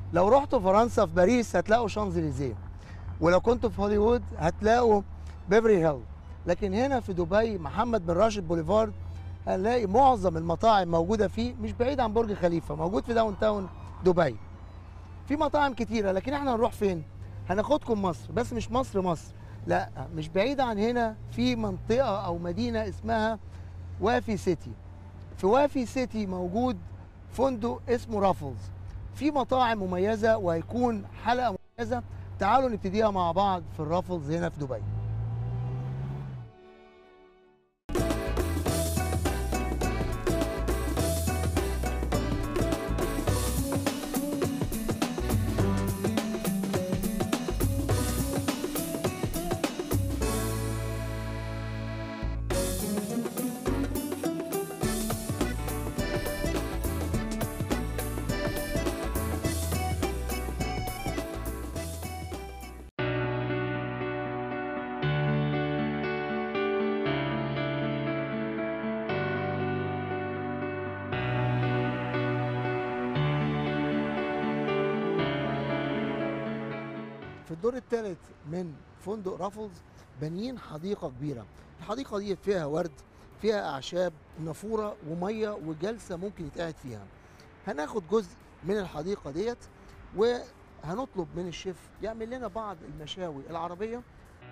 لو رحتوا فرنسا في باريس هتلاقوا شانزليزيه ولو كنتوا في هوليوود هتلاقوا بيفري هيل لكن هنا في دبي محمد بن راشد بوليفارد هنلاقي معظم المطاعم موجوده فيه مش بعيد عن برج خليفه موجود في داون تاون دبي في مطاعم كتيره لكن احنا هنروح فين هناخدكم مصر بس مش مصر مصر لا مش بعيد عن هنا في منطقه او مدينه اسمها وافي سيتي في وافي سيتي موجود فندق اسمه رافلز في مطاعم مميزه وهيكون حلقه مميزه تعالوا نبتديها مع بعض في الرافلز هنا في دبي في الدور الثالث من فندق رافلز بانيين حديقه كبيره الحديقه دي فيها ورد فيها اعشاب نافوره وميه وجلسه ممكن يتقعد فيها هناخد جزء من الحديقه ديت وهنطلب من الشيف يعمل لنا بعض المشاوي العربيه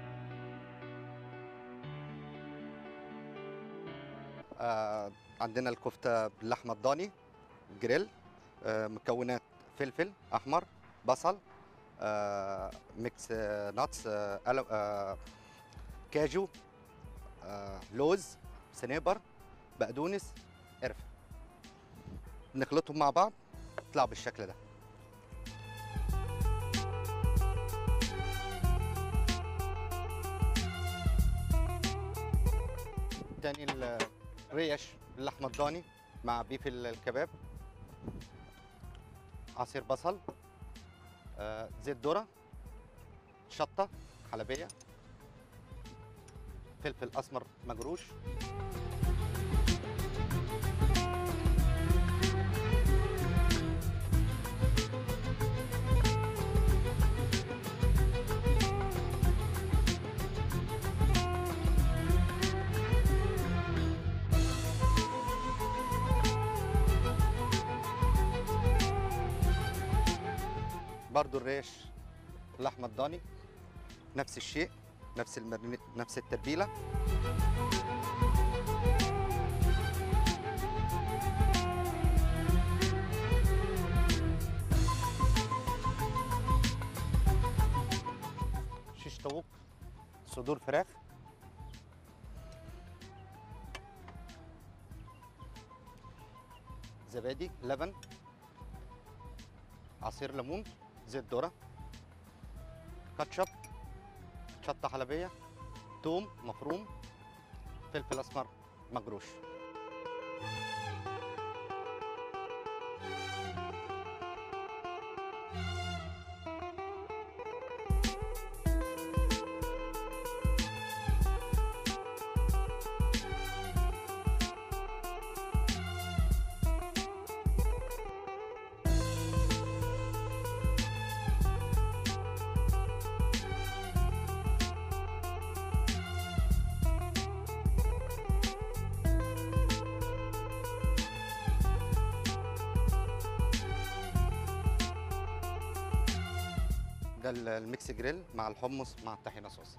آه عندنا الكفته باللحمه الضاني جريل آه مكونات فلفل احمر بصل آه ميكس آه ناتس آه ألو- آه كاجو آه لوز سنيبر بقدونس قرفه نخلطهم مع بعض يطلعوا بالشكل ده تاني الريش اللحمه الضاني مع بيف الكباب عصير بصل آه، زيت ذره شطه حلبيه فلفل اسمر مجروش برضو الريش اللحمه الضاني نفس الشيء نفس المرن... نفس التتبيله شيش طاووق صدور فراخ زبادي لبن عصير ليمون زيت ذره كاتشب شطه حلبيه توم مفروم فلفل اسمر مجروش ده ال- الميكس جريل مع الحمص مع الطحينه صوص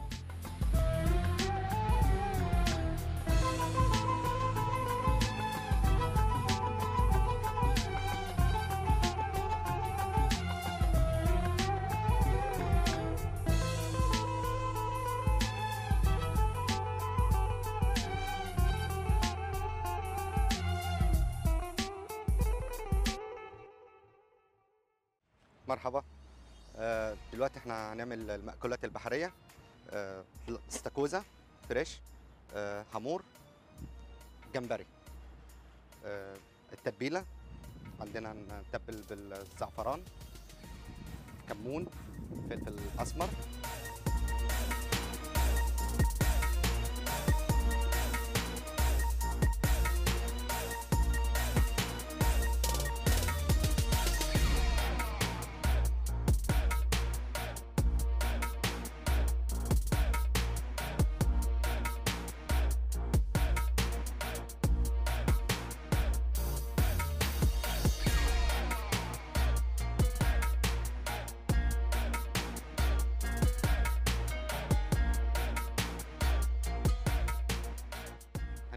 مرحبا آه، دلوقتي احنا هنعمل المأكولات البحرية آه، استاكوزا فريش آه، حمور جمبري آه، التتبيلة عندنا نتبل بالزعفران كمون فلفل أسمر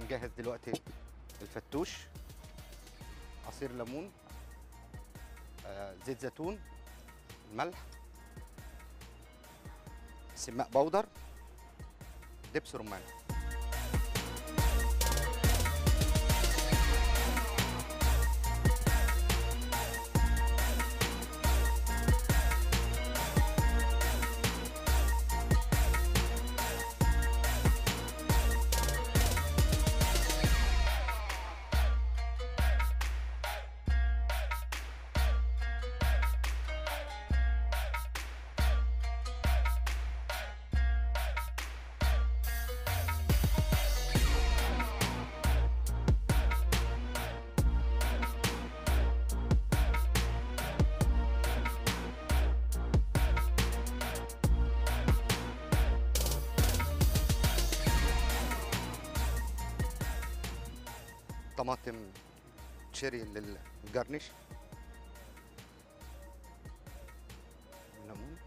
هنجهز دلوقتي الفتوش عصير ليمون آه، زيت زيتون ملح سماق بودر دبس رمان طماطم تشيري للجارنيش ليمون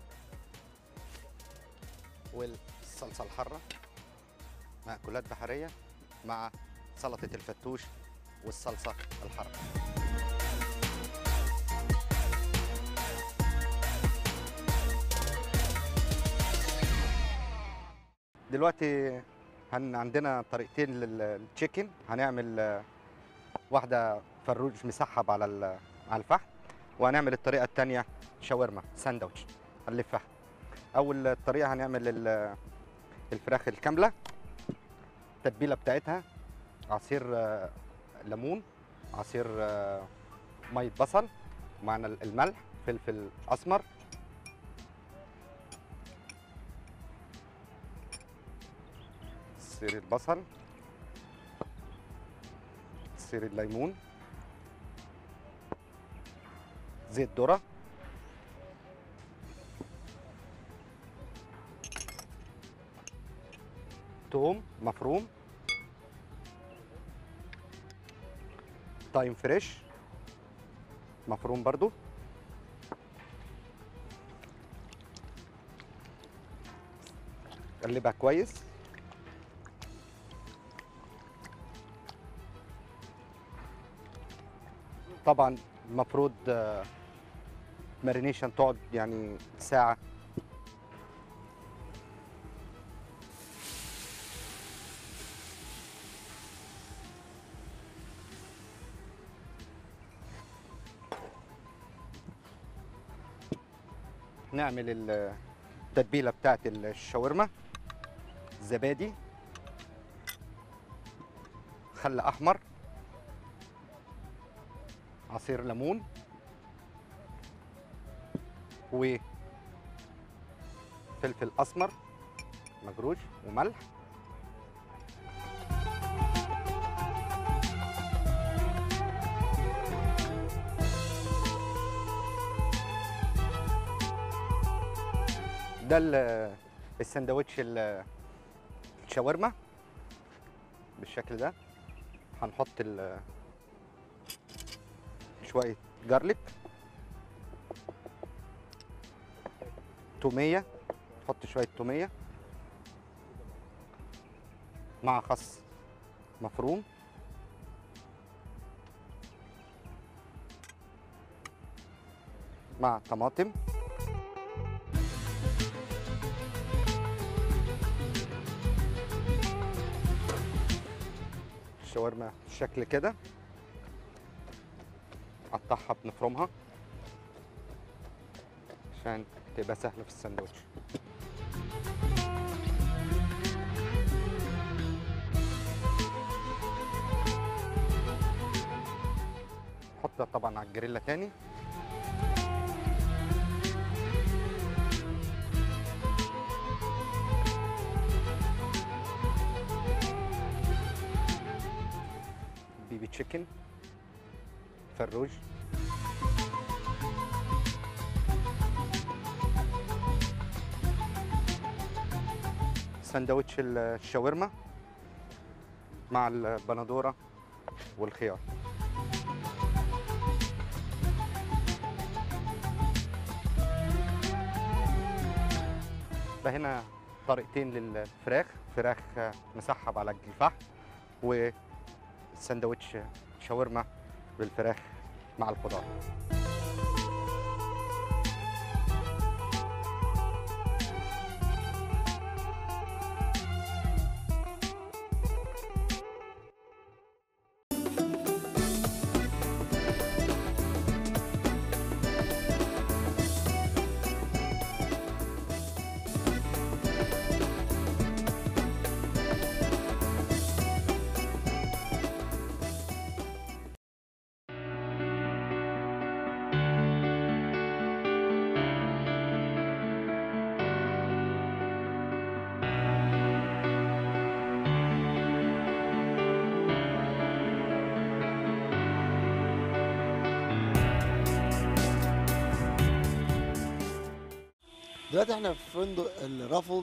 والصلصه الحاره مأكولات بحريه مع سلطه الفتوش والصلصه الحاره دلوقتي هن عندنا طريقتين للتشيكن هنعمل آه، واحده فروج مسحب على ال- على الفحم وهنعمل الطريقه الثانيه شاورما ساندوتش هنلفها اول طريقه هنعمل ال- الفراخ الكامله التتبيله بتاعتها عصير آه، ليمون عصير آه، ميه بصل معنا الملح فلفل اسمر عصير البصل عصير الليمون زيت ذرة توم مفروم تايم فريش مفروم برضو قلبها كويس طبعا المفروض مارينيشن تقعد يعني ساعة نعمل ال- التتبيلة بتاعت الشاورما زبادي خل أحمر عصير ليمون وفلفل اسمر مجروش وملح ده ال- السندوتش ال- الشاورما بالشكل ده هنحط ال- شويه جارليك توميه نحط شويه توميه مع خس مفروم مع طماطم الشاورما بالشكل كده نقطعها بنفرمها عشان تبقى سهلة في الساندوتش حطها طبعا على الجريلا تاني بيبي تشيكن فروج سندوتش الشاورما مع البندوره والخيار فهنا طريقتين للفراخ فراخ مسحب على الفحم وسندوتش شاورما بالفراخ مع الخضار دلوقتي احنا في فندق الرافلز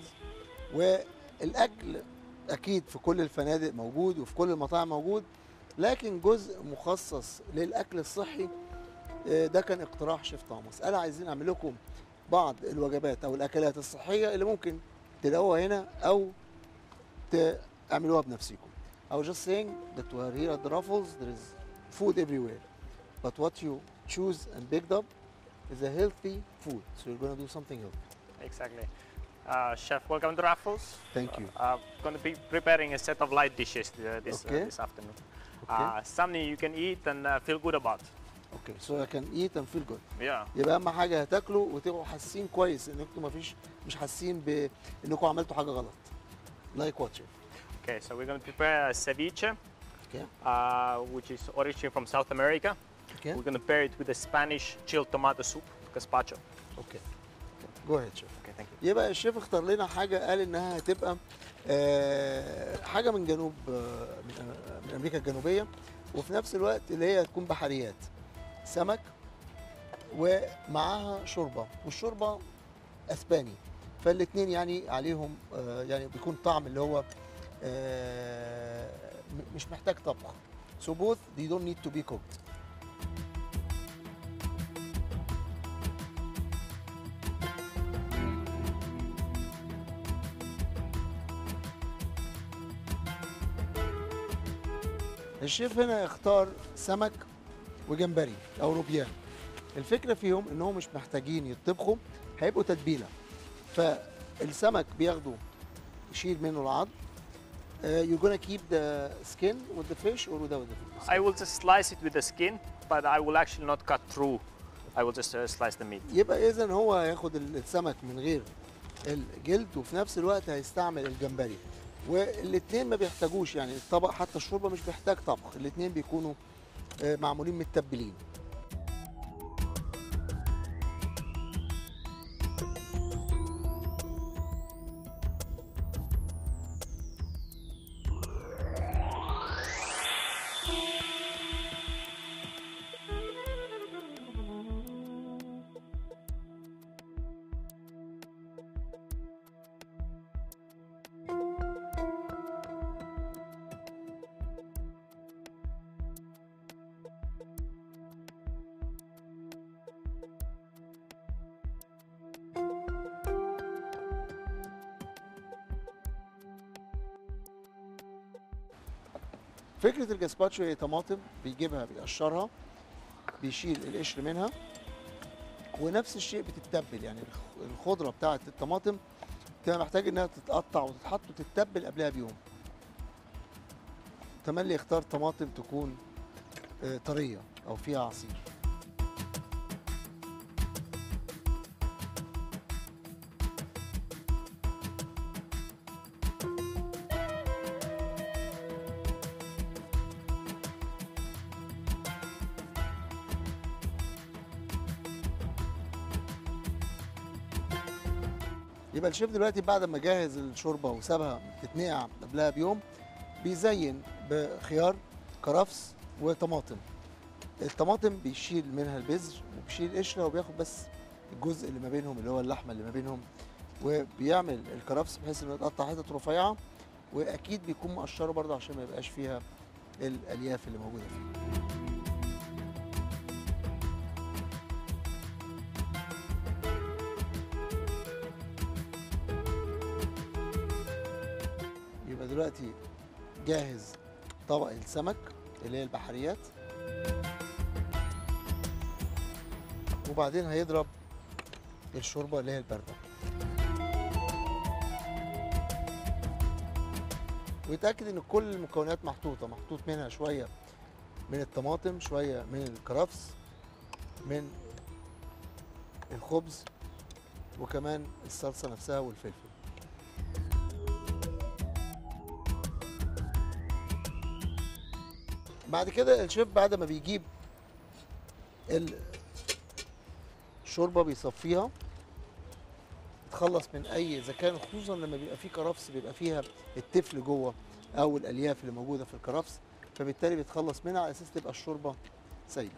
والاكل اكيد في كل الفنادق موجود وفي كل المطاعم موجود لكن جزء مخصص للاكل الصحي آه، ده كان اقتراح شيف توماس قال عايزين نعمل لكم بعض الوجبات او الاكلات الصحيه اللي ممكن تلاقوها هنا او تعملوها بنفسكم I was just saying that we are here at the Raffles there is food everywhere but what you choose and picked up is a healthy food so you're going to do something healthy Exactly. Uh, chef, welcome to Raffles. Thank you. Uh, I'm going to be preparing a set of light dishes uh, this, Okay. uh, this afternoon. Okay. Uh, something you can eat and uh, feel good about. اوكي سو I can eat and feel good Yeah. يبقى اهم حاجه هتاكلوا وتبقوا حاسين كويس ان انتوا مفيش مش حاسين بانكم عملتوا حاجه غلط لايك وات Okay, so we're going to prepare a ceviche, اوكي uh, which is origin from South America. اوكي We're going to pair it with a Spanish chilled tomato soup, gazpacho. اوكي جو هيد شيف Okay, thank you. يبقى الشيف اختار لنا حاجه قال انها هتبقى آه، حاجه من جنوب آه، من آه، من امريكا الجنوبيه وفي نفس الوقت اللي هي هتكون بحريات سمك ومعاها شوربه والشوربه اسباني فالاثنين يعني عليهم آه، يعني بيكون طعم اللي هو آه، م- مش محتاج طبخ so both they don't need to be cooked الشيف هنا اختار سمك وجمبري او روبيان الفكره فيهم انهم مش محتاجين يطبخوا هيبقوا تتبيله فالسمك بياخدوا يشيل منه العظم uh, you're gonna keep the skin with the fish or without the fish? I will just slice it with the skin, but I will actually not cut through. I will just uh, slice the meat. يبقى اذا هو هياخد السمك من غير الجلد وفي نفس الوقت هيستعمل الجمبري والاثنين ما بيحتاجوش يعني الطبق حتى الشوربه مش بيحتاج طبخ الاثنين بيكونوا آه، معمولين متبلين فكره الجاسباتشو هي طماطم بيجيبها بيقشرها بيشيل القشر منها ونفس الشيء بتتبل يعني الخ- الخضره بتاعه الطماطم بتبقى محتاج انها تتقطع وتتحط وتتبل قبلها بيوم تملي يختار طماطم تكون آه، طريه او فيها عصير يبقى الشيف دلوقتي بعد ما جهز الشوربه وسابها تتنقع قبلها بيوم بيزين بخيار كرفس وطماطم الطماطم بيشيل منها البذر وبيشيل القشره وبياخد بس الجزء اللي ما بينهم اللي هو اللحمه اللي ما بينهم وبيعمل الكرفس بحيث انه يتقطع حتت رفيعه واكيد بيكون مقشره برضه عشان ما يبقاش فيها الالياف اللي موجوده فيه يبقى دلوقتي جاهز طبق السمك اللي هي البحريات وبعدين هيضرب الشوربه اللي هي البارده ويتاكد ان كل المكونات محطوطه محطوط منها شويه من الطماطم شويه من الكرفس من الخبز وكمان الصلصه نفسها والفلفل بعد كده الشيف بعد ما بيجيب ال- الشوربه بيصفيها تخلص من اي اذا كان خصوصا لما بيبقى فيه كرفس بيبقى فيها التفل جوه او الالياف اللي موجوده في الكرفس فبالتالي بيتخلص منها على اساس تبقى الشوربه سايله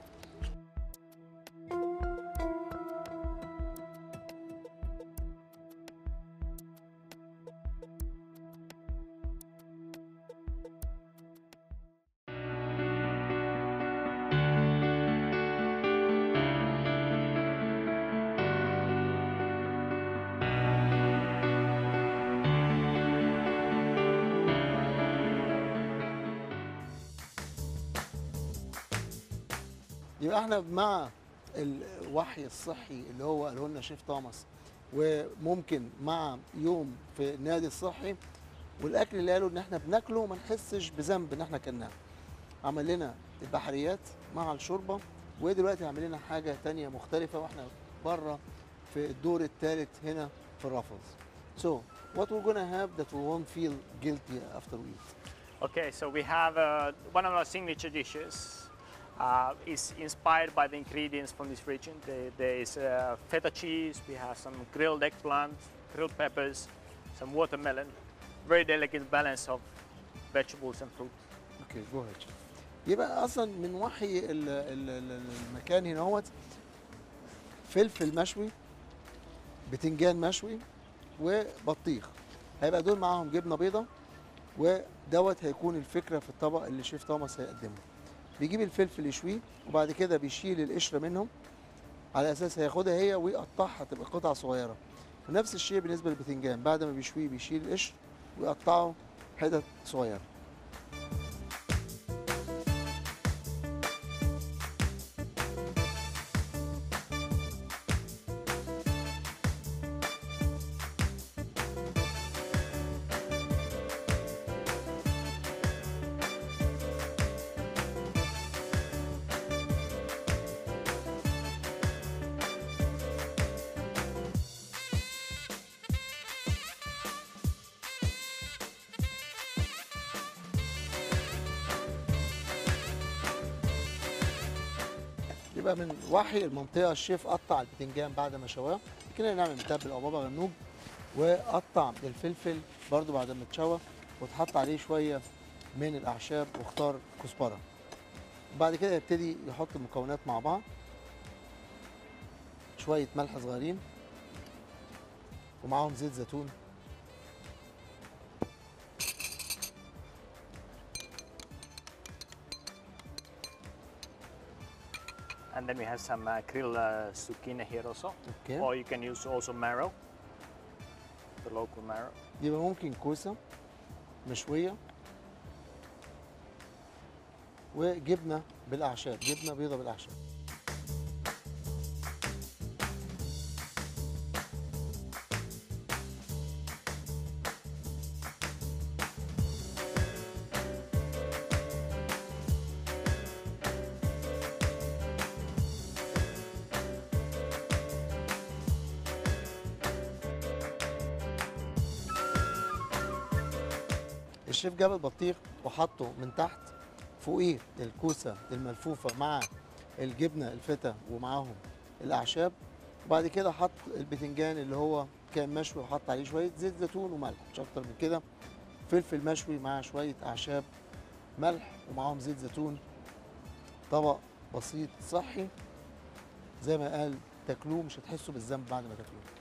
يبقى احنا مع الوحي الصحي اللي هو قاله لنا شيف توماس وممكن مع يوم في النادي الصحي والاكل اللي قالوا ان احنا بناكله وما نحسش بذنب ان احنا كلناه عمل لنا البحريات مع الشوربه ودلوقتي عامل لنا حاجه تانية مختلفه واحنا بره في الدور الثالث هنا في الرفض So what we're gonna have that we won't feel guilty after we eat. Okay, so we have uh, one of our signature dishes. Uh, is inspired by the ingredients from this region. There, there is uh, feta cheese. We have some grilled eggplant, grilled peppers, some watermelon. Very delicate balance of vegetables and fruit. اوكي جو هيد يبقى اصلا من وحي ال- ال- ال- المكان هنا هوت فلفل مشوي بتنجان مشوي وبطيخ هيبقى دول معاهم جبنه بيضه ودوت هيكون الفكره في الطبق اللي شيف توماس هيقدمه بيجيب الفلفل يشويه وبعد كده بيشيل القشره منهم على اساس هياخدها هي ويقطعها تبقى قطع صغيره ونفس الشيء بالنسبه للبتنجان بعد ما بيشويه بيشيل القشر ويقطعه حتت صغيره يبقى من وحي المنطقه الشيف قطع البتنجان بعد ما شواه كده نعمل متبل او بابا غنوج وقطع الفلفل برضو بعد ما اتشوى وتحط عليه شويه من الاعشاب واختار كزبره بعد كده يبتدي يحط المكونات مع بعض شويه ملح صغيرين ومعاهم زيت زيتون And then we have some uh, grilled uh, zucchini here also. اوكي Or you can use also marrow, the local marrow. يبقى ممكن كوسه مشويه وجبنه بالاعشاب جبنه بيضه بالاعشاب الشيف جاب البطيخ وحطه من تحت فوقيه الكوسه الملفوفه مع الجبنه الفتا ومعاهم الاعشاب وبعد كده حط البتنجان اللي هو كان مشوي وحط عليه شويه زيت زيتون وملح مش اكتر من كده فلفل مشوي مع شويه اعشاب ملح ومعاهم زيت زيتون طبق بسيط صحي زي ما قال تاكلوه مش هتحسوا بالذنب بعد ما تاكلوه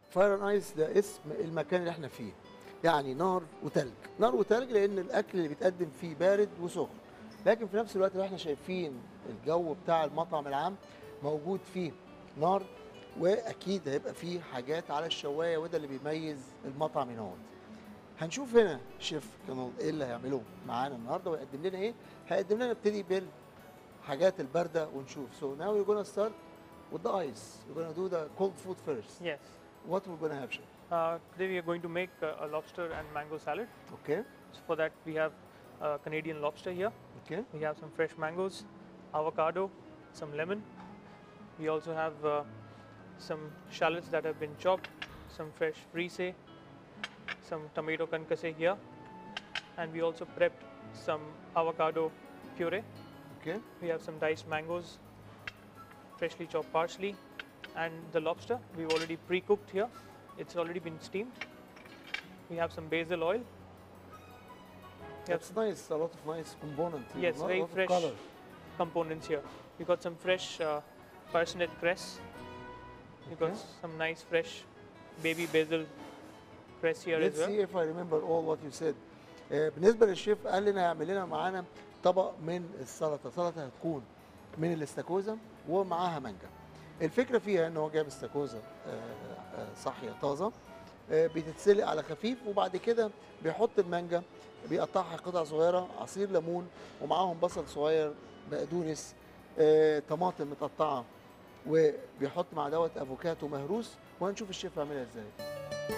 فاير اند ايس ده اسم المكان اللي احنا فيه يعني نار وتلج نار وتلج لان الاكل اللي بيتقدم فيه بارد وسخن لكن في نفس الوقت اللي احنا شايفين الجو بتاع المطعم العام موجود فيه نار واكيد هيبقى فيه حاجات على الشوايه وده اللي بيميز المطعم هنا هون. هنشوف هنا شيف كانوا ايه اللي هيعملوه معانا النهارده ويقدم لنا ايه هيقدم لنا نبتدي بالحاجات البارده ونشوف so now we're gonna start with the ice we're gonna do the cold food first Yes. what we're gonna have chef Uh, today we are going to make uh, a lobster and mango salad. okay So for that we have uh, Canadian lobster here. okay We have some fresh mangoes, avocado, some lemon. We also have uh, some shallots that have been chopped, some fresh frise, some tomato concasse here, and we also prepped some avocado puree. okay We have some diced mangoes, freshly chopped parsley, and the lobster we've already pre-cooked here. It's already been steamed. We have some basil oil. We have that's nice a lot of nice component here, Yes, a lot very of fresh. color components here. We got some fresh uh, parsnip cress. We got Okay. some nice fresh baby basil cress here let's as well. see if I remember all what you said آه، بالنسبه للشيف قال لنا هيعمل لنا معانا طبق من السلطه سلطه هتكون من الاستاكوزا ومعاها مانجا الفكره فيها ان هو جايب استاكوزا آه، آه، صاحيه طازه آه، بتتسلق على خفيف وبعد كده بيحط المانجا بيقطعها قطع صغيره عصير ليمون ومعاهم بصل صغير بقدونس آه، طماطم متقطعه وبيحط مع دوت افوكاتو مهروس وهنشوف الشيف يعملها ازاي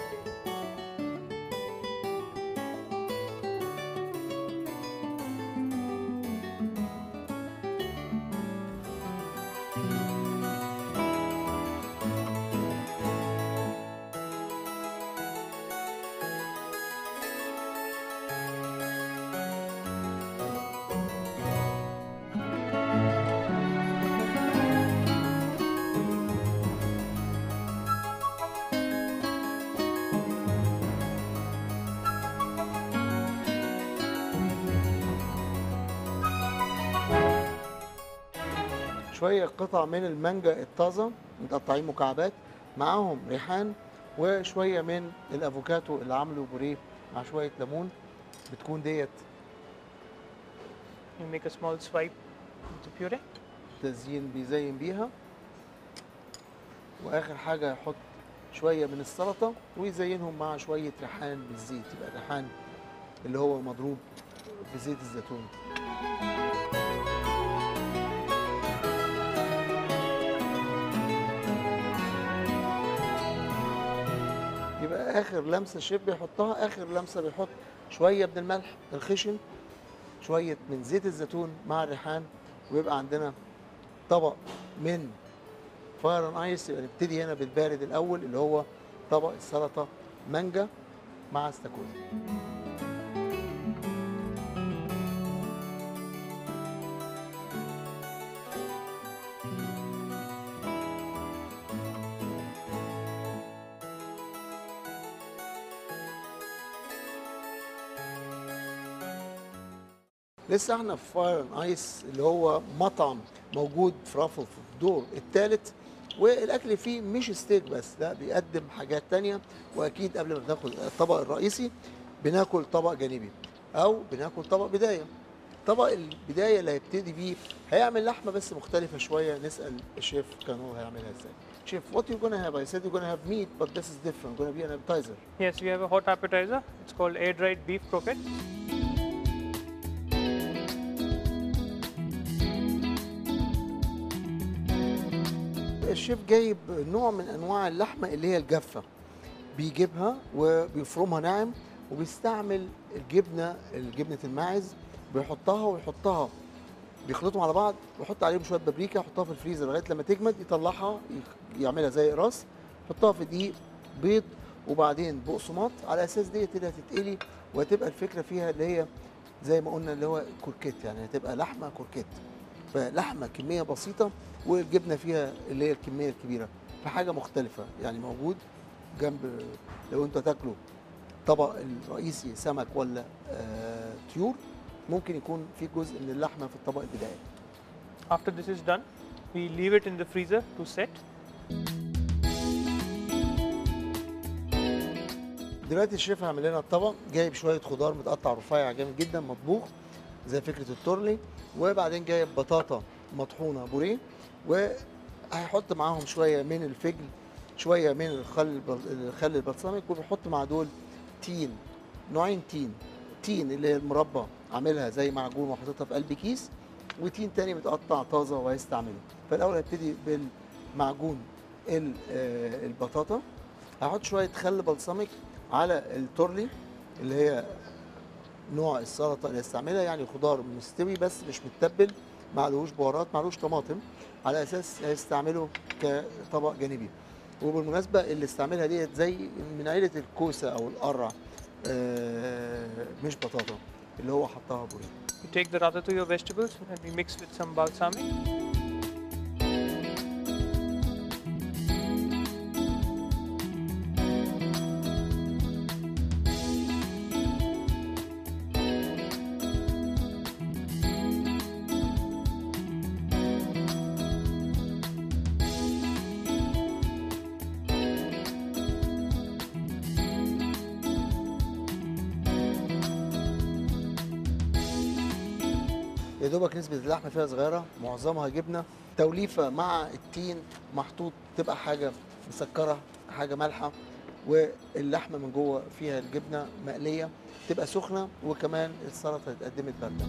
شويه قطع من المانجا الطازه متقطعين مكعبات معاهم ريحان وشويه من الافوكاتو اللي عامله بوريه مع شويه ليمون بتكون ديت You make a small swipe with the puree. تزيين بيزين بيها واخر حاجه يحط شويه من السلطه ويزينهم مع شويه ريحان بالزيت يبقى الريحان اللي هو مضروب في زيت الزيتون يبقى اخر لمسه الشيف بيحطها اخر لمسه بيحط شويه من الملح الخشن شويه من زيت الزيتون مع الريحان ويبقى عندنا طبق من فاير اند ايس يبقى نبتدي هنا بالبارد الاول اللي هو طبق السلطه مانجا مع استاكوزا لسه احنا في فاير اند ايس اللي هو مطعم موجود في رفل في الدور الثالث والاكل فيه مش ستيك بس لا بيقدم حاجات تانية واكيد قبل ما بناكل الطبق الرئيسي بناكل طبق جانبي او بناكل طبق بدايه طبق البدايه اللي هيبتدي بيه هيعمل لحمه بس مختلفه شويه نسال الشيف كان هو هيعملها ازاي شيف what you gonna have I said you're gonna have meat but this is different gonna be an appetizer Yes, we have a hot appetizer. It's called air dried beef croquette. الشيف جايب نوع من انواع اللحمه اللي هي الجافه بيجيبها وبيفرمها ناعم وبيستعمل الجبنه الجبنه الماعز بيحطها ويحطها بيخلطهم على بعض ويحط عليهم شويه بابريكا يحطها في الفريزر لغايه لما تجمد يطلعها يخ- يعملها زي راس يحطها في دقيق بيض وبعدين بقسماط على اساس ديت اللي هتتقلي وهتبقى الفكره فيها اللي هي زي ما قلنا اللي هو كوركيت يعني هتبقى لحمه كوركيت فلحمه كميه بسيطه والجبنه فيها اللي هي الكميه الكبيره فحاجه مختلفه يعني موجود جنب لو انتوا تاكلوا طبق الرئيسي سمك ولا آه طيور ممكن يكون في جزء من اللحمه في الطبق البدائي After this is done, we leave it in the freezer to set. دلوقتي الشيف هيعمل لنا الطبق جايب شويه خضار متقطع رفيع جامد جدا مطبوخ زي فكره التورلي وبعدين جايب بطاطا مطحونه بوريه وهيحط معاهم شويه من الفجل شويه من الخل البل- الخل البلسمك وبيحط مع دول تين نوعين تين تين اللي هي المربى عاملها زي معجون وحاططها في قلب كيس وتين تاني متقطع طازه وهيستعمله فالاول هبتدي بالمعجون ال- آه، البطاطا هحط شويه خل بلسمك على التورلي اللي هي نوع السلطه اللي هستعملها يعني خضار مستوي بس مش متبل معلوش بهارات معلوش طماطم على اساس هيستعمله كطبق جانبي وبالمناسبه اللي استعملها ديت زي من عيله الكوسه او القرع آه، مش بطاطا اللي هو حطها بوريه You take the ratatouille vegetables and we mix with some balsamic. يا دوبك نسبة اللحمة فيها صغيرة معظمها جبنة توليفة مع التين محطوط تبقى حاجة مسكرة حاجة مالحة واللحمة من جوه فيها الجبنة مقلية تبقى سخنة وكمان السلطة اتقدمت باردة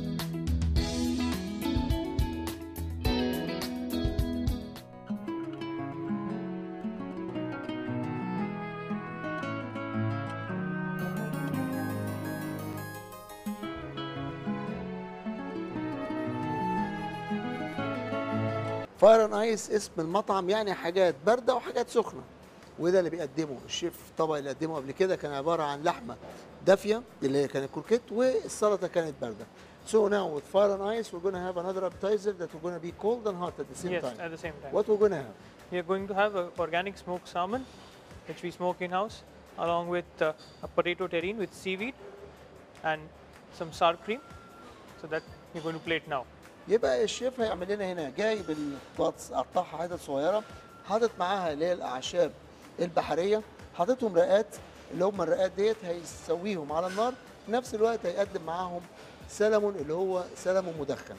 فاير ان ايس اسم المطعم يعني حاجات بارده وحاجات سخنه وده اللي بيقدمه الشيف الطبق اللي قدمه قبل كده كان عباره عن لحمه دافيه اللي هي كانت كروكيت والسلطه كانت bارده. So now with fire and ice we're going to have another appetizer that we're going to be cold and hot at the same yes, time. at the same time. What we're going to have? We are going to have a organic smoked salmon, which we smoke in house, along with uh, a potato terrine with seaweed and some sour cream. So that we're going to plate now. يبقى الشيف هيعمل لنا هنا جايب البطاطس قطعها حتت صغيره حاطط معاها اللي هي الاعشاب البحريه حاططهم رقات اللي هم الرقات ديت هيسويهم على النار في نفس الوقت هيقدم معاهم سلمون اللي هو سلمون مدخن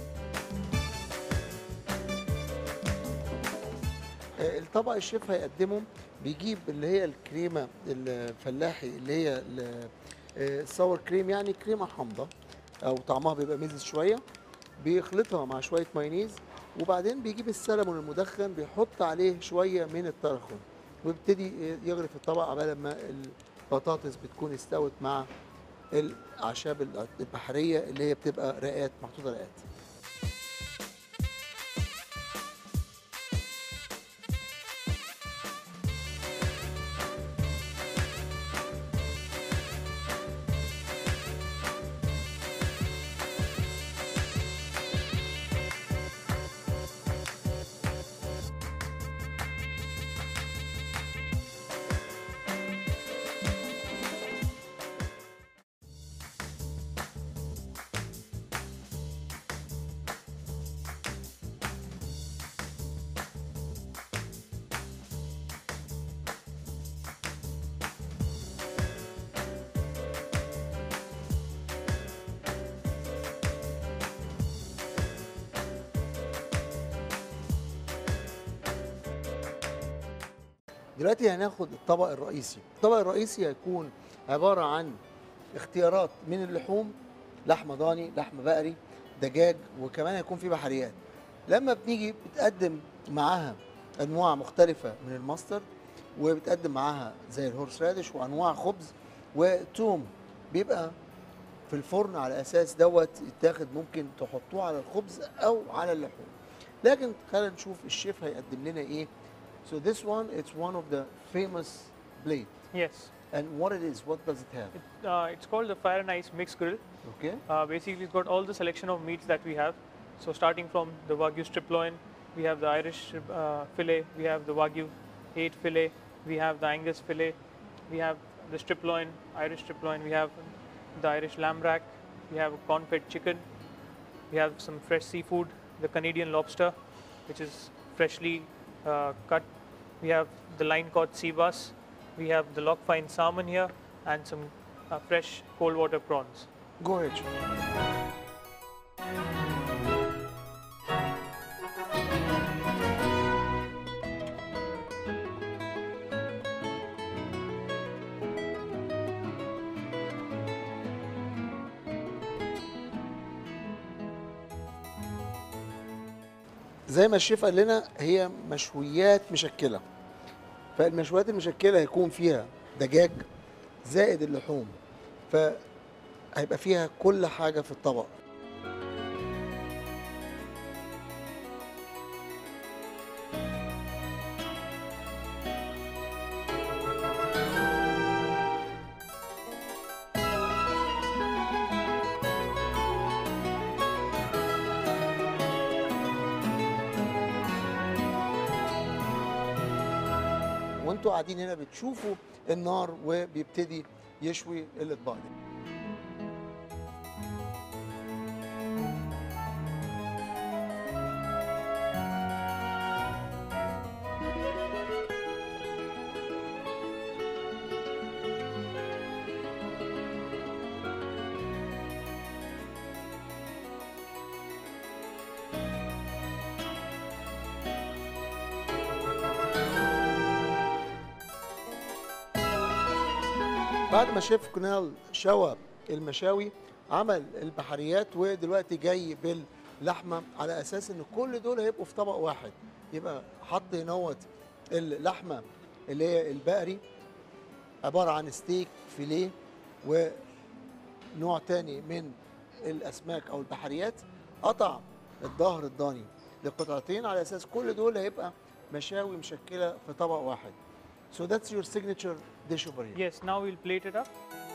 آه، الطبق الشيف هيقدمه بيجيب اللي هي الكريمه الفلاحي اللي هي ال- آه، الساور كريم يعني كريمه حامضه او طعمها بيبقى مزز شويه بيخلطها مع شويه مايونيز وبعدين بيجيب السلمون المدخن بيحط عليه شويه من الطرخون ويبتدي يغرف الطبق عبال ما البطاطس بتكون استوت مع الاعشاب البحريه اللي هي بتبقى رقات محطوطه رقات دلوقتي هناخد الطبق الرئيسي الطبق الرئيسي هيكون عبارة عن اختيارات من اللحوم لحمة ضاني لحمة بقري دجاج وكمان هيكون في بحريات لما بنيجي بتقدم معاها انواع مختلفة من الماستر وبتقدم معاها زي الهورس رادش وانواع خبز وتوم بيبقى في الفرن على اساس دوت يتاخد ممكن تحطوه على الخبز او على اللحوم لكن خلينا نشوف الشيف هيقدم لنا ايه So this one, it's one of the famous blade. Yes. And what it is, what does it have? It, uh, it's called the Fire and Ice Mixed Grill. Okay. Uh, basically, it's got all the selection of meats that we have. So starting from the Wagyu strip loin, we have the Irish uh, fillet, we have the Wagyu 8 fillet, we have the Angus fillet, we have the strip loin, Irish strip loin, we have the Irish lamb rack, we have corn-fed chicken, we have some fresh seafood, the Canadian lobster, which is freshly uh, cut. We have the line caught sea bass. We have the lock fine salmon here. and some uh, fresh cold water prawns. جو ahead. زي ما الشيف قال لنا هي مشويات مشكله فالمشويات المشكله هيكون فيها دجاج زائد اللحوم فهيبقى فيها كل حاجه في الطبق وانتوا قاعدين هنا بتشوفوا النار وبيبتدي يشوي الاطباق دي بعد ما شيف كونال شوى المشاوي عمل البحريات ودلوقتي جاي باللحمه على اساس ان كل دول هيبقوا في طبق واحد يبقى حط هنوت اللحمه اللي هي البقري عباره عن ستيك فيليه ونوع تاني من الاسماك او البحريات قطع الظهر الضاني لقطعتين على اساس كل دول هيبقى مشاوي مشكله في طبق واحد So that's your signature dish over here. Yes, now we'll plate it up.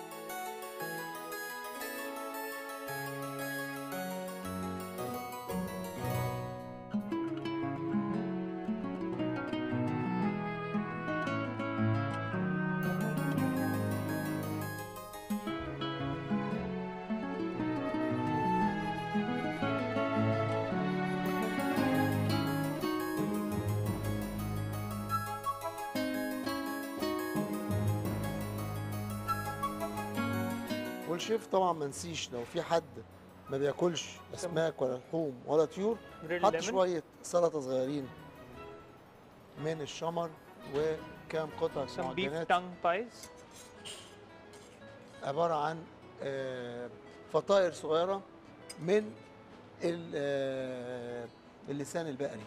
والشيف طبعا ما نسيش لو في حد ما بياكلش اسماك ولا لحوم ولا طيور Grilled حط lemon. شويه سلطه صغيرين من الشمر وكام قطعه Some beef معجنات tongue pies. عباره عن آه، فطائر صغيره من ال- آه، اللسان البقري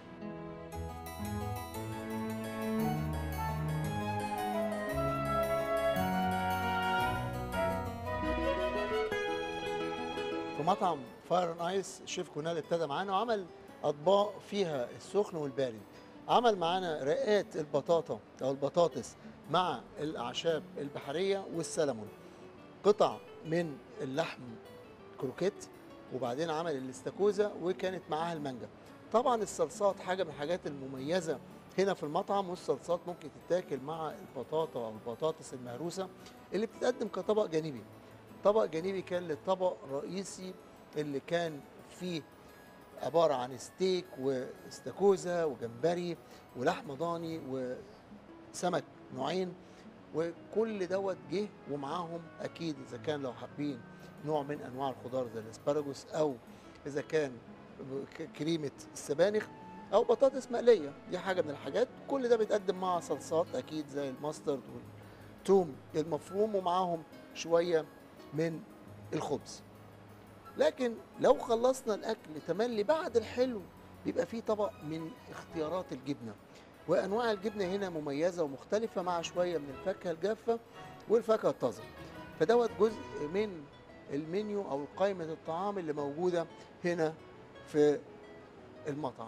في مطعم فاير اند ايس شيف كونال ابتدى معانا وعمل اطباق فيها السخن والبارد عمل معانا رقات البطاطا او البطاطس مع الاعشاب البحريه والسلمون قطع من اللحم كروكيت وبعدين عمل الاستاكوزا وكانت معاها المانجا طبعا الصلصات حاجه من الحاجات المميزه هنا في المطعم والصلصات ممكن تتاكل مع البطاطا او البطاطس المهروسه اللي بتتقدم كطبق جانبي طبق جانبي كان للطبق الرئيسي اللي كان فيه عبارة عن ستيك واستاكوزا وجمبري ولحمة ضاني وسمك نوعين وكل دوت جه ومعاهم اكيد اذا كان لو حابين نوع من انواع الخضار زي الاسبراجوس او اذا كان ك- كريمه السبانخ او بطاطس مقليه دي حاجه من الحاجات كل ده بيتقدم مع صلصات اكيد زي الماسترد والثوم المفروم ومعاهم شويه من الخبز لكن لو خلصنا الاكل تملي بعد الحلو بيبقى فيه طبق من اختيارات الجبنه وانواع الجبنه هنا مميزه ومختلفه مع شويه من الفاكهه الجافه والفاكهه الطازه فدوت جزء من المنيو او قائمه الطعام اللي موجوده هنا في المطعم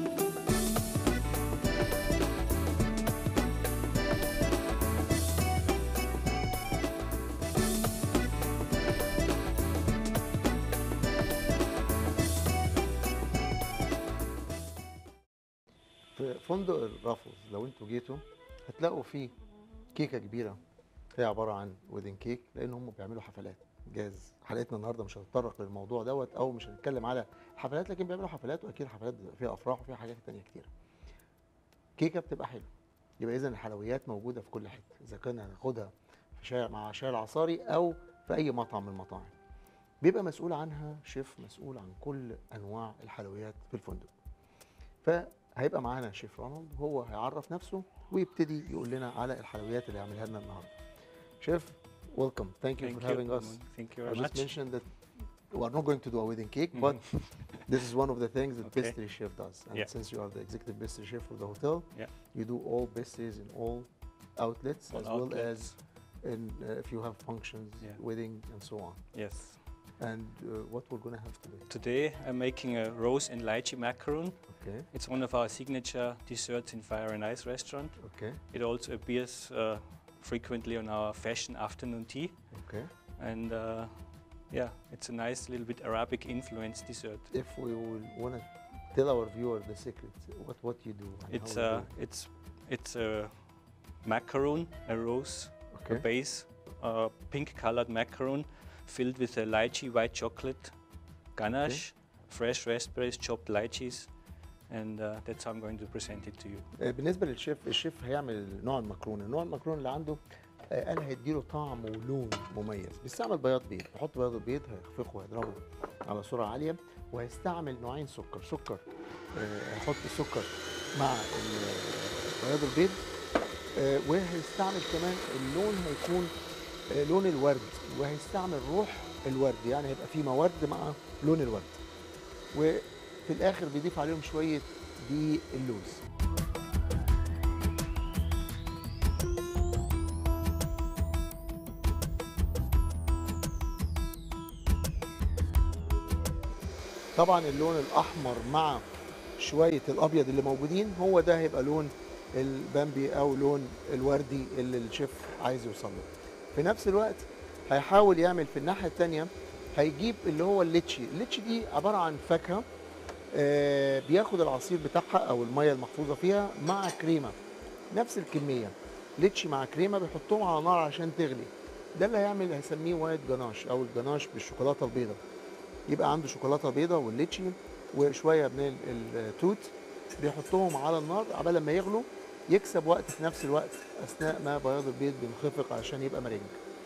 في فندق الرافلز لو انتوا جيتوا هتلاقوا فيه كيكه كبيره هي عباره عن ويدنج كيك لان هم بيعملوا حفلات جاز حلقتنا النهارده مش هتطرق للموضوع دوت او مش هنتكلم على الحفلات لكن بيعملوا حفلات واكيد حفلات بيبقى فيها افراح وفيها حاجات تانية كتيره كيكه بتبقى حلوه يبقى اذا الحلويات موجوده في كل حته اذا كنا هناخدها شارع مع شارع العصاري او في اي مطعم من المطاعم بيبقى مسؤول عنها شيف مسؤول عن كل انواع الحلويات في الفندق فهيبقى معانا شيف رونالد هو هيعرف نفسه ويبتدي يقول لنا على الحلويات اللي هيعملها لنا النهارده شيف welcome thank you Thank for you. having us Thank you I very just much. mentioned that we are not going to do a wedding cake, but this is one of the things that Okay. pastry chef does. And Yeah. since you are the executive pastry chef for the hotel, Yeah. you do all pastries in all outlets All as well outlets. as in uh, if you have functions, Yeah. wedding, and so on. Yes. And uh, what we're going to have today? Today I'm making a rose and lychee macaroon. Okay, It's one of our signature desserts in Fire and Ice restaurant. okay, It also appears uh, frequently on our fashion afternoon tea. okay. And uh, yeah, it's a nice little bit Arabic influenced dessert. If we will want to tell our viewer the secret, what what you do? and It's how you uh, do it. it's it's a macaroon, a rose, a okay, base, uh, pink colored macaroon filled with a lychee white chocolate ganache, fresh raspberries, chopped lychees, and uh, that's how I'm going to present it to you. آه، بالنسبه للشيف الشيف هيعمل نوع المكرونه نوع المكرونه اللي عنده آه، قال هيديله طعم ولون مميز بيستعمل بياض بيض يحط بياض البيض هيخفقه ويضربه على سرعه عاليه وهيستعمل نوعين سكر سكر آه، هيحط السكر مع ال- بياض البيض آه، وهيستعمل كمان اللون هيكون آه، لون الورد وهيستعمل روح الورد يعني هيبقى فيه مورد مع لون الورد وفي الاخر بيضيف عليهم شويه دقيق اللوز طبعا اللون الاحمر مع شويه الابيض اللي موجودين هو ده هيبقى لون البامبي او لون الوردي اللي الشيف عايز يوصل له في نفس الوقت هيحاول يعمل في الناحيه الثانيه هيجيب اللي هو الليتشي الليتشي دي عباره عن فاكهه آه، بياخد العصير بتاعها او الميه المحفوظه فيها مع كريمه نفس الكميه ليتشي مع كريمه بيحطهم على نار عشان تغلي ده اللي هيعمل هيسميه وايت جناش او الجناش بالشوكولاته البيضاء يبقى عنده شوكولاته بيضاء والليتشي وشويه من ال- التوت بيحطهم على النار عبال ما يغلوا يكسب وقت في نفس الوقت اثناء ما بياض البيض بينخفق عشان يبقى مرنج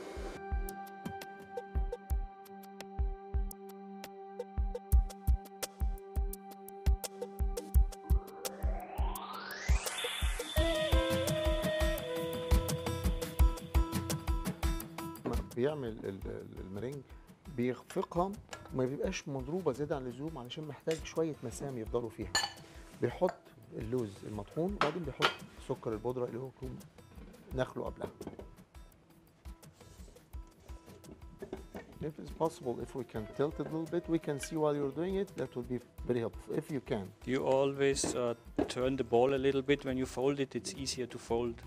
لما بيعمل ال- ال- المرنج بيخفقها وما بيبقاش مضروبه زياده عن اللزوم علشان محتاج شويه مسام يفضلوا فيها بيحط اللوز المطحون وبعدين بيحط سكر البودره اللي هو يكون نخله قبلها If it's possible, if we can tilt it a little bit, we can see while you're doing it. That would be very helpful. If you can. You always uh, turn the ball a little bit when you fold it, it's easier to fold.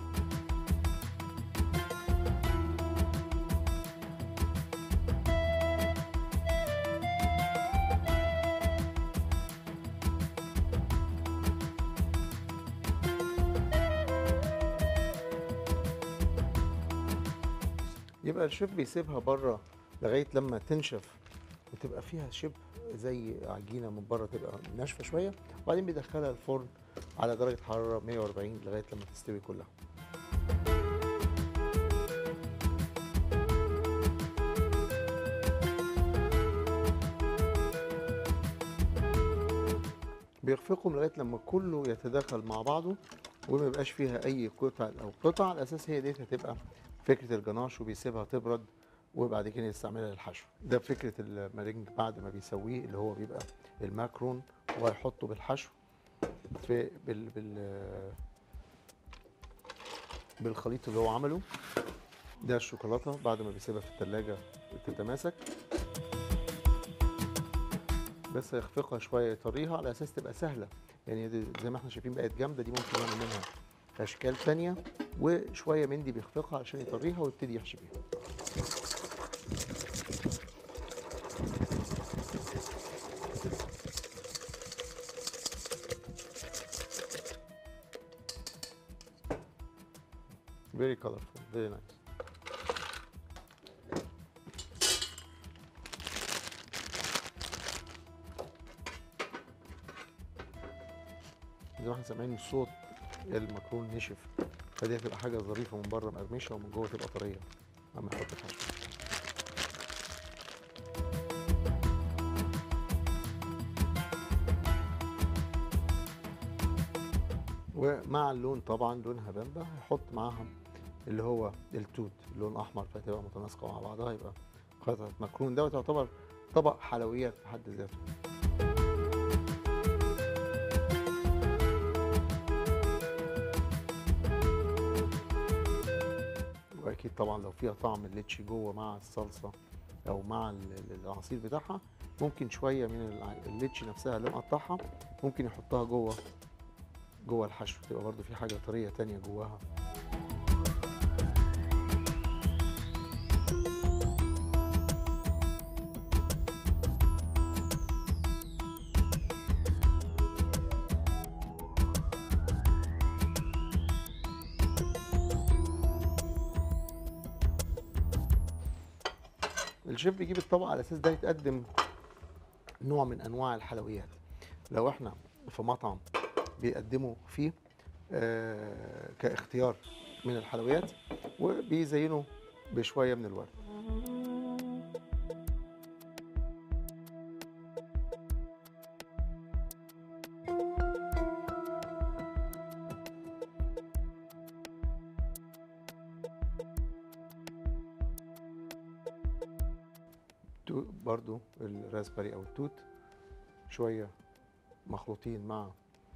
يبقى الشيف بيسيبها بره لغايه لما تنشف وتبقى فيها شبه زي عجينه من بره تبقى ناشفه شويه وبعدين بيدخلها الفرن على درجه حراره 140 لغايه لما تستوي كلها بيخفقهم لغايه لما كله يتداخل مع بعضه وما يبقاش فيها اي قطع او قطع على اساس هي ديت هتبقى فكره الجناش وبيسيبها تبرد وبعد كده يستعملها للحشو ده فكره المارينج بعد ما بيسويه اللي هو بيبقى الماكرون وهيحطه بالحشو في بال بال بالخليط اللي هو عمله ده الشوكولاته بعد ما بيسيبها في الثلاجه تتماسك بس هيخفقها شويه يطريها على اساس تبقى سهله يعني دي زي ما احنا شايفين بقت جامده دي ممكن نعمل منها اشكال تانية وشويه من دي بيخفقها عشان يطريها ويبتدي يحشي بيها very colorful very nice زي ما احنا سامعين الصوت المكرون نشف فدي هتبقى حاجه ظريفه من بره مقرمشه ومن جوه تبقى طريه لما نحط الحشو ومع اللون طبعا لونها بامبا هيحط معاها اللي هو التوت اللون احمر فهتبقى متناسقه مع بعضها يبقى قطعه مكرون دوت يعتبر طبق حلويات في حد ذاته واكيد طبعا لو فيها طعم الليتشي جوه مع الصلصه او مع ال- ال- العصير بتاعها ممكن شويه من الع- الليتشي نفسها اللي مقطعها ممكن يحطها جوه جوه الحشو تبقى برضو في حاجه طريه تانية جواها الشيف بيجيب الطبق على اساس ده يتقدم نوع من انواع الحلويات لو احنا في مطعم بيقدموا فيه آه كاختيار من الحلويات وبيزينوا بشويه من الورد تو- برضو الراسبري او التوت شويه مخلوطين مع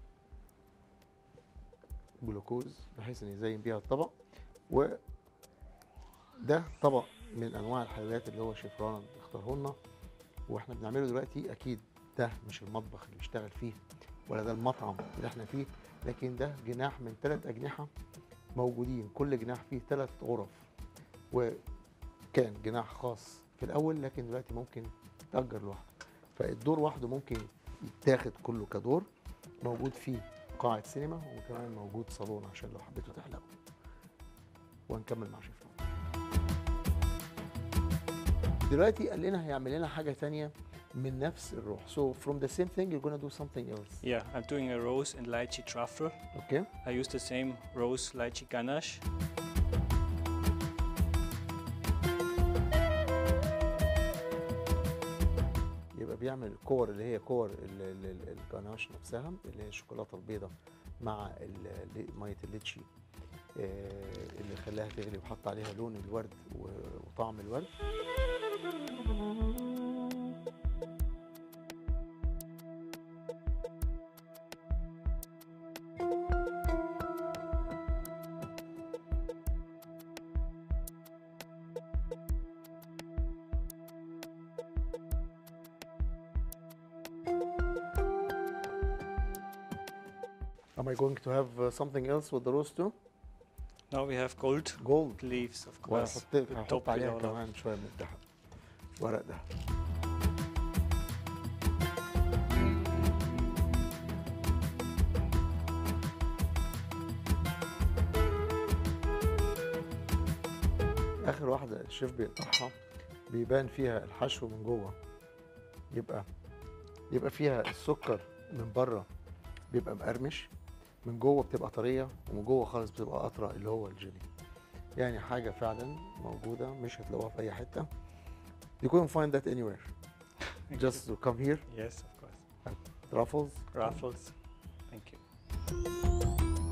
جلوكوز بحيث ان يزين بيها الطبق وده طبق من انواع الحلويات اللي هو شيف رونالد اختاره لنا واحنا بنعمله دلوقتي اكيد ده مش المطبخ اللي بيشتغل فيه ولا ده المطعم اللي احنا فيه لكن ده جناح من ثلاث اجنحه موجودين كل جناح فيه ثلاث غرف وكان جناح خاص في الاول لكن دلوقتي ممكن يتاجر لوحده فالدور وحده ممكن يتاخد كله كدور موجود فيه قاعة سينما وكمان موجود صالون عشان لو حبيتوا تحلقوا وهنكمل مع شيف رامي. دلوقتي قال لنا هيعمل لنا حاجة تانية من نفس الروح so from the same thing you're gonna do something else Yeah, I'm doing a rose and lychee truffle. okay I use the same rose lychee ganache. يبقى بيعمل كور اللي هي كور ال- ال- ال- الجناش نفسها اللي هي الشوكولاته البيضاء مع ال- ال- ميه الليتشي آه، اللي خلاها تغلي وحط عليها لون الورد و- وطعم الورد Am I going to have uh, something else with the rose too? Now we have gold Gold leaves, of course. وهحط to هحط top it عليها all up. كمان شويه من الذهب ورق دهب اخر واحده الشيف بيقطعها بيبان فيها الحشو من جوه يبقى يبقى فيها السكر من بره بيبقى مقرمش من جوه بتبقى طريه ومن جوه خالص بتبقى قطره اللي هو الجيلي يعني حاجه فعلا موجوده مش هتلاقوها في اي حته you couldn't find that anywhere just to come here Yes, of course. truffles Ruffles. Thank you.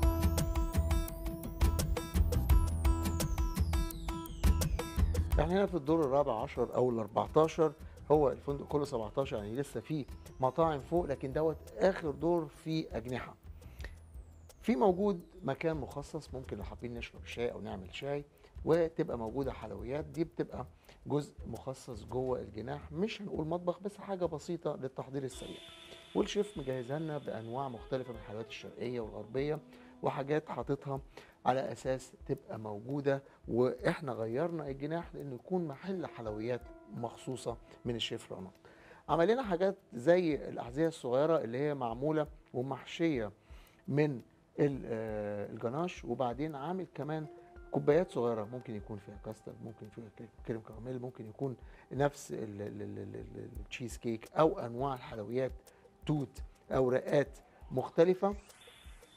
يعني هنا في الدور الرابع عشر او ال 14 هو الفندق كله 17 يعني لسه في مطاعم فوق لكن دوت اخر دور فيه اجنحه في موجود مكان مخصص ممكن لو حابين نشرب شاي او نعمل شاي وتبقى موجوده حلويات دي بتبقى جزء مخصص جوه الجناح مش هنقول مطبخ بس حاجه بسيطه للتحضير السريع والشيف مجهزها لنا بانواع مختلفه من الحلويات الشرقيه والغربيه وحاجات حاططها على اساس تبقى موجوده واحنا غيرنا الجناح لانه يكون محل حلويات مخصوصه من الشيف رنا عمل لنا حاجات زي الاحذيه الصغيره اللي هي معموله ومحشيه من ال- آه، الجناش وبعدين عامل كمان كوبايات صغيره ممكن يكون فيها كاستر ممكن فيها كريم- كريم كراميل ممكن يكون نفس ال- ال- ال- ال- ال- التشيز كيك او انواع الحلويات توت او رقات مختلفه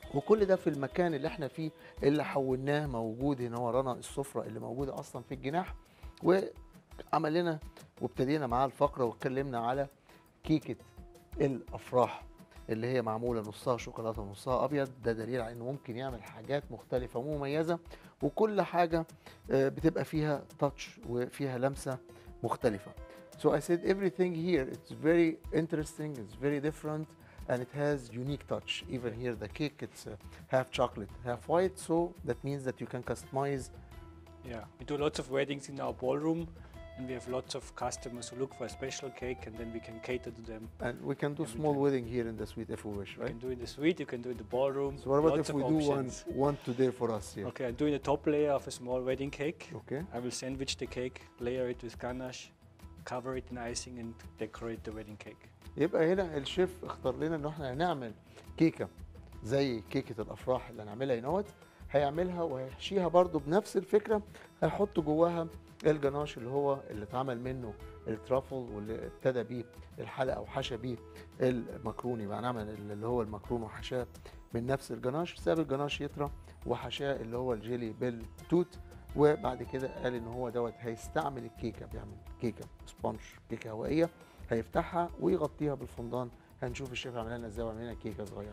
وكل ده في المكان اللي احنا فيه اللي حولناه موجود هنا ورانا السفره اللي موجوده اصلا في الجناح وعمل لنا وابتدينا معاه الفقره واتكلمنا على كيكه الافراح اللي هي معموله نصها شوكولاته ونصها ابيض ده دليل على انه ممكن يعمل حاجات مختلفه ومميزه وكل حاجه آه، بتبقى فيها تاتش وفيها لمسه مختلفه So I said everything here it's very interesting it's very different and it has unique touch even here the cake it's uh, half chocolate half white so that means that you can customize Yeah, we do lots of weddings in our ballroom, and we have lots of customers who look for a special cake, and then we can cater to them. and we can do Every small time. wedding here in the suite if we wish You right can do it in the suite, you can do it in the ballroom. so what about lots if of we do one options. one today for us here Okay, I'm doing the top layer of a small wedding cake. okay I will sandwich the cake, layer it with ganache, cover it in icing, and decorate the wedding cake. يبقى هنا الشيف اختار لنا ان احنا هنعمل كيكه زي كيكه الافراح اللي هنعملها هنا هيعملها وهيحشيها برضو بنفس الفكره هيحط جواها الجناش اللي هو اللي اتعمل منه الترافل واللي ابتدى بيه الحلقه او حشى بيه المكروني بقى نعمل اللي هو المكرون وحشاه من نفس الجناش ساب الجناش يطرى وحشاه اللي هو الجيلي بالتوت وبعد كده قال ان هو دوت هيستعمل الكيكه بيعمل كيكه سبونج كيكه هوائيه هيفتحها ويغطيها بالفندان هنشوف الشيف عملها لنا ازاي وعمل لنا كيكه صغيره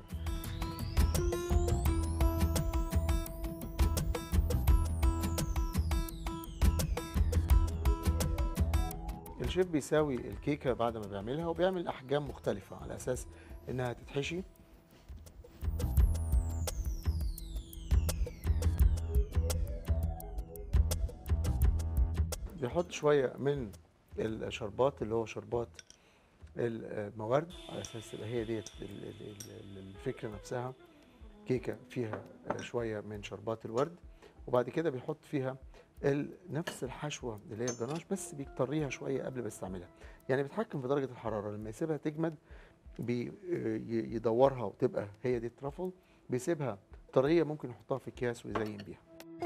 الشيف بيساوي الكيكه بعد ما بيعملها وبيعمل احجام مختلفه على اساس انها تتحشي بيحط شويه من الشربات اللي هو شربات الموارد على اساس تبقى هي ديت ال- ال- ال- الفكره نفسها كيكه فيها شويه من شربات الورد وبعد كده بيحط فيها ال- نفس الحشوه اللي هي الجناش بس بيطريها شويه قبل ما يستعملها يعني بيتحكم في درجه الحراره لما يسيبها تجمد بيدورها وتبقى هي دي الترافل بيسيبها طريه ممكن يحطها في اكياس ويزين بيها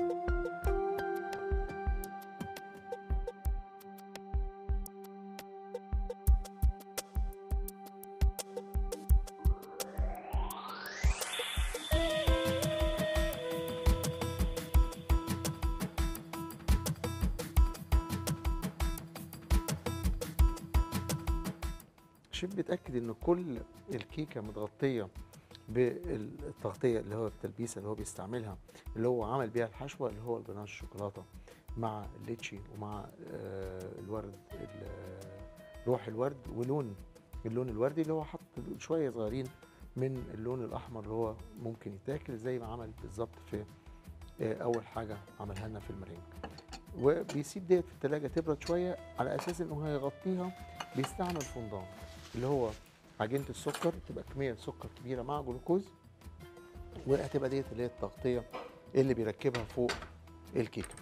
الشيف بيتاكد ان كل الكيكه متغطيه بالتغطيه اللي هو التلبيسه اللي هو بيستعملها اللي هو عمل بيها الحشوه اللي هو الجناش الشوكولاته مع الليتشي ومع آه، الورد ال- روح الورد ولون اللون الوردي اللي هو حط شويه صغيرين من اللون الاحمر اللي هو ممكن يتاكل زي ما عمل بالظبط في آه، اول حاجه عملها لنا في المرينج وبيسيب ديت في التلاجة تبرد شويه على اساس انه هيغطيها بيستعمل فندان اللي هو عجينه السكر تبقى كميه سكر كبيره مع جلوكوز وهتبقى ديت اللي هي التغطيه اللي بيركبها فوق الكيكه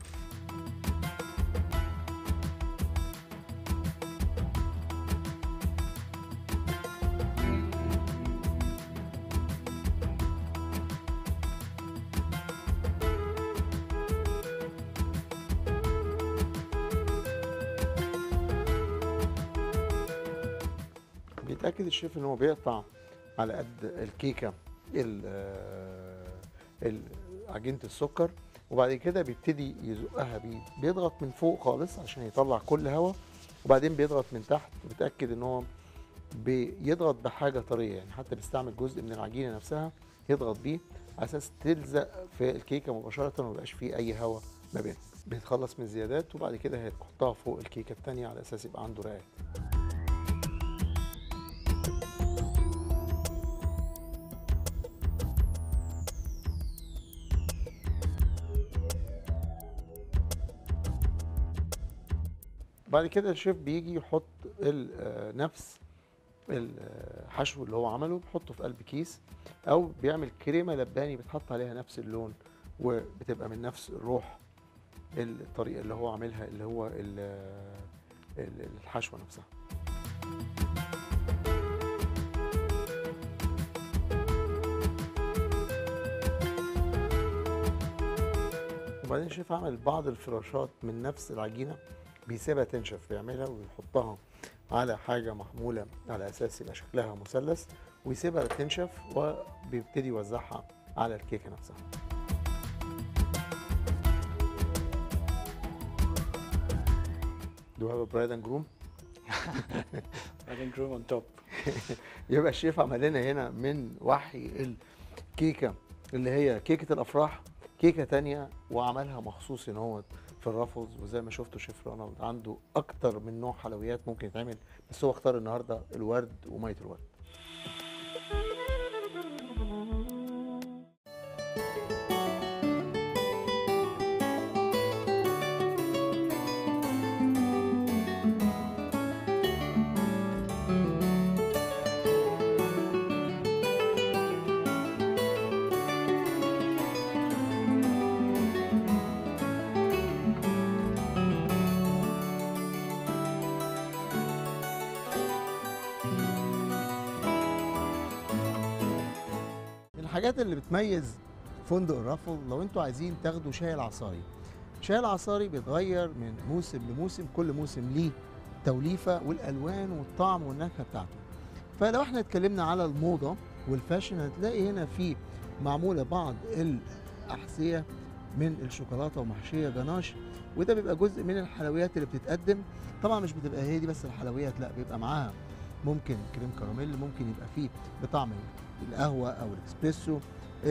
بيتاكد الشيف ان هو بيقطع على قد الكيكه ال- آه، ال- عجينه السكر وبعد كده بيبتدي يزقها بيه بيضغط من فوق خالص عشان يطلع كل هواء وبعدين بيضغط من تحت وبيتاكد ان هو بيضغط بحاجه طريه يعني حتى بيستعمل جزء من العجينه نفسها يضغط بيه على اساس تلزق في الكيكه مباشره وما يبقاش فيه اي هواء ما بينهم بيتخلص من الزيادات وبعد كده هيحطها فوق الكيكه الثانيه على اساس يبقى عنده رقات بعد كده الشيف بيجي يحط ال- آه، نفس الحشو اللي هو عمله بيحطه في قلب كيس او بيعمل كريمه لباني بتحط عليها نفس اللون وبتبقى من نفس الروح الطريقه اللي هو عاملها اللي هو ال- ال- الحشوه نفسها وبعدين الشيف عمل بعض الفراشات من نفس العجينه بيسيبها تنشف بيعملها ويحطها على حاجه محموله على اساس يبقى شكلها مثلث ويسيبها تنشف وبيبتدي يوزعها على الكيكه نفسها Do you have a bride and groom? I think room on top. يبقى الشيف عمل لنا هنا من وحي الكيكه اللي هي كيكه الافراح كيكه تانية وعملها مخصوص ان هو في الرفض وزي ما شفتوا شيف رونالد عنده اكتر من نوع حلويات ممكن يتعمل بس هو اختار النهارده الورد وميه الورد من الحاجات اللي بتميز فندق الرفل لو انتوا عايزين تاخدوا شاي العصاري شاي العصاري بيتغير من موسم لموسم كل موسم ليه توليفه والالوان والطعم والنكهه بتاعته فلو احنا اتكلمنا على الموضه والفاشن هتلاقي هنا في معموله بعض الاحذيه من الشوكولاته ومحشيه جناش وده بيبقى جزء من الحلويات اللي بتتقدم طبعا مش بتبقى هي دي بس الحلويات لا بيبقى معاها ممكن كريم كراميل ممكن يبقى فيه بطعم القهوه او الاكسبريسو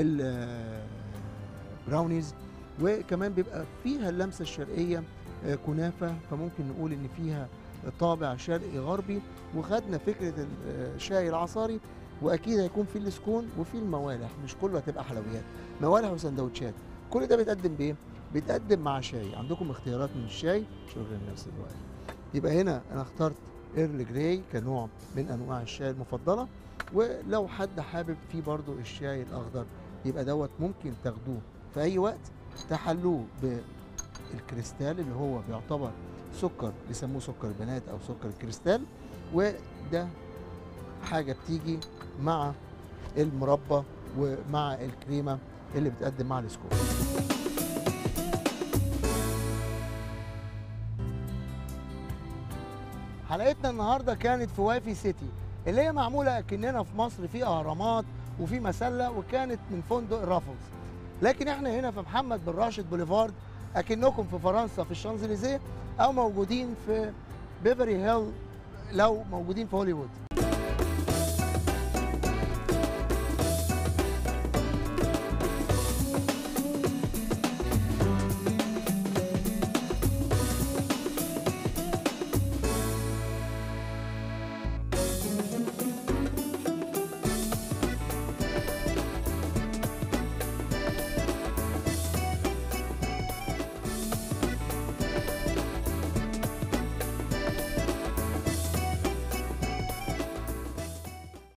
البراونيز وكمان بيبقى فيها اللمسه الشرقيه آه، كنافه فممكن نقول ان فيها طابع شرقي غربي وخدنا فكره الشاي العصاري واكيد هيكون في السكون وفي الموالح مش كله هتبقى حلويات موالح وسندوتشات كل ده بيتقدم بايه بيتقدم مع شاي عندكم اختيارات من الشاي شغل نفس الوقت يبقى هنا انا اخترت ايرل جراي كنوع من انواع الشاي المفضله ولو حد حابب فيه برضو الشاي الاخضر يبقى دوت ممكن تاخدوه في اي وقت تحلوه بالكريستال اللي هو بيعتبر سكر بيسموه سكر البنات او سكر الكريستال وده حاجه بتيجي مع المربى ومع الكريمه اللي بتقدم مع السكوب حلقتنا النهارده كانت في وافي سيتي اللي هي معموله كاننا في مصر في اهرامات وفي مسله وكانت من فندق رافلز لكن احنا هنا في محمد بن راشد بوليفارد اكنكم في فرنسا في الشانزليزيه او موجودين في بيفري هيل لو موجودين في هوليوود